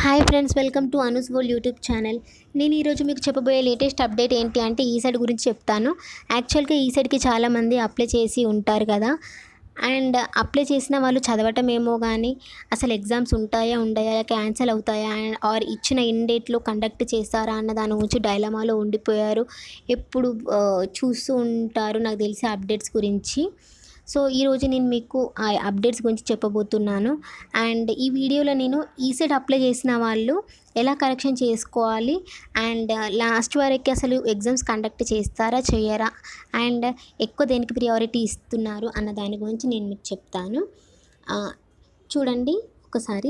hi friends welcome to Anu's world YouTube channel నేను ఈరోజు మీకు చెప్పబోయే లేటెస్ట్ అప్డేట్ ఏంటి అంటే ఈ సైడ్ గురించి చెప్తాను యాక్చువల్గా ఈ సైడ్కి చాలామంది అప్లై చేసి ఉంటారు కదా అండ్ అప్లై చేసిన వాళ్ళు చదవటం ఏమో కానీ అసలు ఎగ్జామ్స్ ఉంటాయా ఉండయా క్యాన్సిల్ అవుతాయా అండ్ ఆర్ ఇచ్చిన ఇన్ డేట్లో కండక్ట్ చేస్తారా అన్న దాని గురించి డైలమాలో ఉండిపోయారు ఎప్పుడు ఆ, చూస్తూ ఉంటారు నాకు తెలిసే అప్డేట్స్ గురించి సో ఈరోజు నేను మీకు ఆ అప్డేట్స్ గురించి చెప్పబోతున్నాను అండ్ ఈ వీడియోలో నేను ఈ సెట్ అప్లై చేసిన వాళ్ళు ఎలా కరెక్షన్ చేసుకోవాలి అండ్ లాస్ట్ వరకు అసలు ఎగ్జామ్స్ కండక్ట్ చేస్తారా చేయరా అండ్ ఎక్కువ దేనికి ప్రియారిటీ ఇస్తున్నారు అన్న దాని గురించి నేను మీకు చెప్తాను ఆ, చూడండి ఒకసారి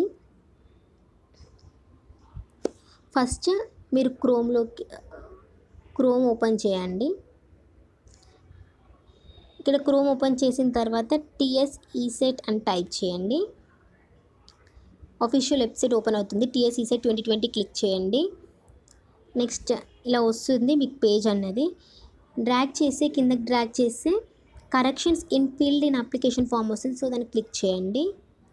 ఫస్ట్ మీరు క్రోమ్లోకి క్రోమ్ ఓపెన్ చేయండి ఇక్కడ క్రోమ్ ఓపెన్ చేసిన తర్వాత టిఎస్ ఈసెట్ అని టైప్ చేయండి అఫీషియల్ వెబ్సైట్ ఓపెన్ అవుతుంది TS ECET twenty twenty click చేయండి నెక్స్ట్ ఇలా వస్తుంది మీకు పేజ్ అన్నది డ్రాగ్ చేస్తే కిందకి డ్రాగ్ చేస్తే corrections in field in application form వస్తుంది సో దాన్ని క్లిక్ చేయండి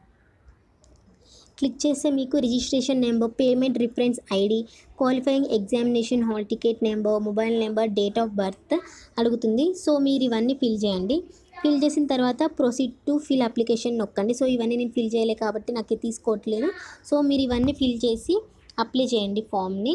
క్లిక్ చేస్తే మీకు registration number payment reference ID qualifying examination hall ticket number mobile number date of birth అడుగుతుంది సో మీరు ఇవన్నీ ఫిల్ చేయండి ఫిల్ చేసిన తర్వాత ప్రొసీడ్ టు ఫిల్ అప్లికేషన్ నొక్కండి సో ఇవన్నీ నేను ఫిల్ చేయలే కాబట్టి నాకు ఇది తీసుకోవట్లేదు సో మీరు ఇవన్నీ ఫిల్ చేసి అప్లై చేయండి ఫామ్ని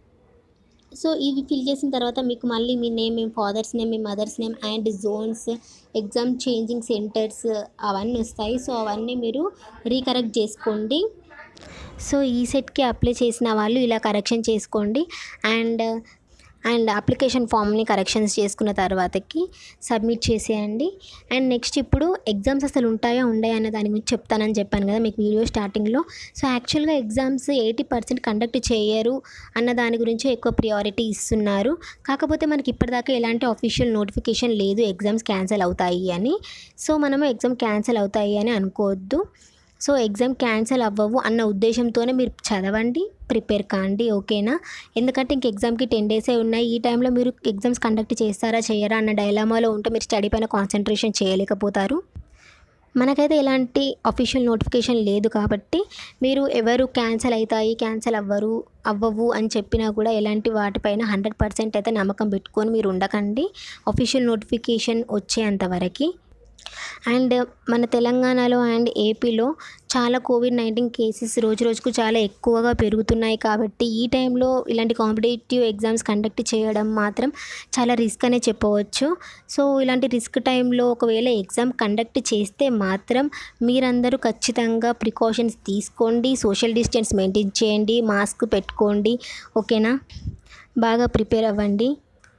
సో ఇవి ఫిల్ చేసిన తర్వాత మీకు మళ్ళీ మీ నేమ్ మీ ఫాదర్స్ నేమ్ మీ mother's name and zones exam changing centres అవన్నీ వస్తాయి సో అవన్నీ మీరు రీకరెక్ట్ చేసుకోండి సో ఈ సెట్కి అప్లై చేసిన వాళ్ళు ఇలా కరెక్షన్ చేసుకోండి అండ్ అండ్ అప్లికేషన్ ఫామ్ని కరెక్షన్స్ చేసుకున్న తర్వాతకి సబ్మిట్ చేసేయండి అండ్ నెక్స్ట్ ఇప్పుడు ఎగ్జామ్స్ అసలు ఉంటాయా ఉండయా అన్న దాని గురించి చెప్తానని చెప్పాను కదా మీకు వీడియో స్టార్టింగ్లో సో యాక్చువల్గా ఎగ్జామ్స్ ఎయిటీ పర్సెంట్ కండక్ట్ చేయరు అన్న దాని గురించి ఎక్కువ ప్రియారిటీ ఇస్తున్నారు కాకపోతే మనకి ఇప్పటిదాకా ఎలాంటి అఫీషియల్ నోటిఫికేషన్ లేదు ఎగ్జామ్స్ క్యాన్సిల్ అవుతాయి అని సో మనము ఎగ్జామ్ క్యాన్సిల్ అవుతాయి అని అనుకోవద్దు సో ఎగ్జామ్ క్యాన్సిల్ అవ్వవు అన్న ఉద్దేశంతోనే మీరు చదవండి ప్రిపేర్ కాండి ఓకేనా ఎందుకంటే ఇంక ఎగ్జామ్కి టెన్ డేసే ఉన్నాయి ఈ టైంలో మీరు ఎగ్జామ్స్ కండక్ట్ చేస్తారా చేయరా అన్న డైలామాలో ఉంటే మీరు స్టడీ పైన కాన్సన్ట్రేషన్ చేయలేకపోతారు మనకైతే ఎలాంటి అఫీషియల్ నోటిఫికేషన్ లేదు కాబట్టి మీరు ఎవరు క్యాన్సిల్ అవుతాయి క్యాన్సిల్ అవ్వరు అవ్వవు అని చెప్పినా కూడా ఎలాంటి వాటిపైన హండ్రెడ్ పర్సెంట్ అయితే నమ్మకం పెట్టుకొని మీరు ఉండకండి అఫీషియల్ నోటిఫికేషన్ వచ్చేంత వరకు అండ్ మన తెలంగాణలో అండ్ ఏపీలో చాలా కోవిడ్ నైన్టీన్ కేసెస్ రోజు రోజుకు చాలా ఎక్కువగా పెరుగుతున్నాయి కాబట్టి ఈ టైంలో ఇలాంటి కాంపిటేటివ్ ఎగ్జామ్స్ కండక్ట్ చేయడం మాత్రం చాలా రిస్క్ అనే చెప్పవచ్చు సో ఇలాంటి రిస్క్ టైంలో ఒకవేళ ఎగ్జామ్ కండక్ట్ చేస్తే మాత్రం మీరందరూ ఖచ్చితంగా ప్రికాషన్స్ తీసుకోండి సోషల్ డిస్టెన్స్ మెయింటైన్ చేయండి మాస్క్ పెట్టుకోండి ఓకేనా బాగా ప్రిపేర్ అవ్వండి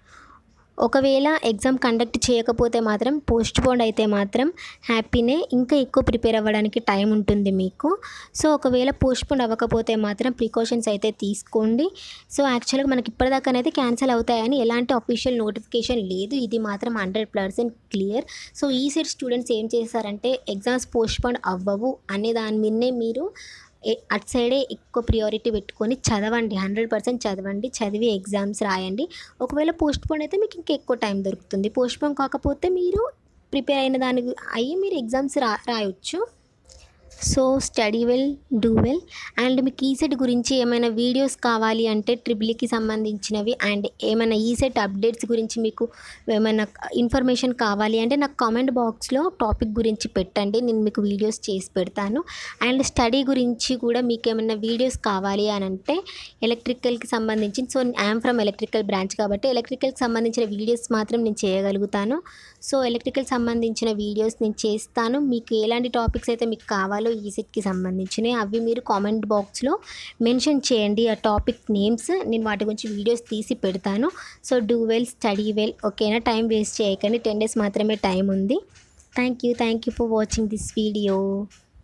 ఒకవేళ ఎగ్జామ్ కండక్ట్ చేయకపోతే మాత్రం పోస్ట్ పోన్ అయితే మాత్రం హ్యాపీనే ఇంకా ఎక్కువ ప్రిపేర్ అవ్వడానికి టైం ఉంటుంది మీకు సో ఒకవేళ పోస్ట్ పోన్ అవ్వకపోతే మాత్రం ప్రికాషన్స్ అయితే తీసుకోండి సో యాక్చువల్గా మనకి ఇప్పటిదాకానైతే క్యాన్సిల్ అవుతాయని ఎలాంటి అఫీషియల్ నోటిఫికేషన్ లేదు ఇది మాత్రం hundred percent clear so ECET students ఏం చేస్తారంటే ఎగ్జామ్స్ పోస్ట్ పోన్ అవ్వవు అనే దాని మీదనే మీరు ఏ- అటు సైడే ఎక్కువ ప్రియారిటీ పెట్టుకొని చదవండి హండ్రెడ్ పర్సెంట్ చదవండి చదివి ఎగ్జామ్స్ రాయండి ఒకవేళ పోస్ట్ పోన్ అయితే మీకు ఇంకా ఎక్కువ టైం దొరుకుతుంది పోస్ట్ పోన్ కాకపోతే మీరు ప్రిపేర్ అయిన దాని అయ్యి మీరు ఎగ్జామ్స్ రా రాయొచ్చు so study well do well and మీకు ఈసెట్ గురించి ఏమైనా వీడియోస్ కావాలి అంటే ట్రిపుల్కి సంబంధించినవి అండ్ ఏమైనా ఈసెట్ అప్డేట్స్ గురించి మీకు ఏమైనా ఇన్ఫర్మేషన్ కావాలి అంటే నాకు కామెంట్ బాక్స్లో టాపిక్ గురించి పెట్టండి నేను మీకు వీడియోస్ చేసి పెడతాను అండ్ స్టడీ గురించి కూడా మీకు ఏమైనా వీడియోస్ కావాలి అని అంటే ఎలక్ట్రికల్కి సంబంధించి so I'm from electrical branch కాబట్టి ఎలక్ట్రికల్కి సంబంధించిన వీడియోస్ మాత్రం నేను చేయగలుగుతాను సో ఎలక్ట్రికల్ సంబంధించిన వీడియోస్ నేను చేస్తాను మీకు ఎలాంటి టాపిక్స్ అయితే మీకు కావాలో ఈ సెట్కి సంబంధించినవి అవి మీరు కామెంట్ బాక్స్లో మెన్షన్ చేయండి ఆ టాపిక్ నేమ్స్ నేను వాటి గురించి వీడియోస్ తీసి పెడతాను so do well study well ఓకేనా టైం వేస్ట్ చేయకండి టెన్ డేస్ మాత్రమే టైం ఉంది thank you thank you for watching this video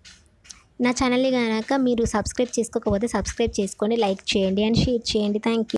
నా ఛానల్ని కనుక మీరు సబ్స్క్రైబ్ చేసుకోకపోతే సబ్స్క్రైబ్ చేసుకోండి లైక్ చేయండి అండ్ షేర్ చేయండి థ్యాంక్ యూ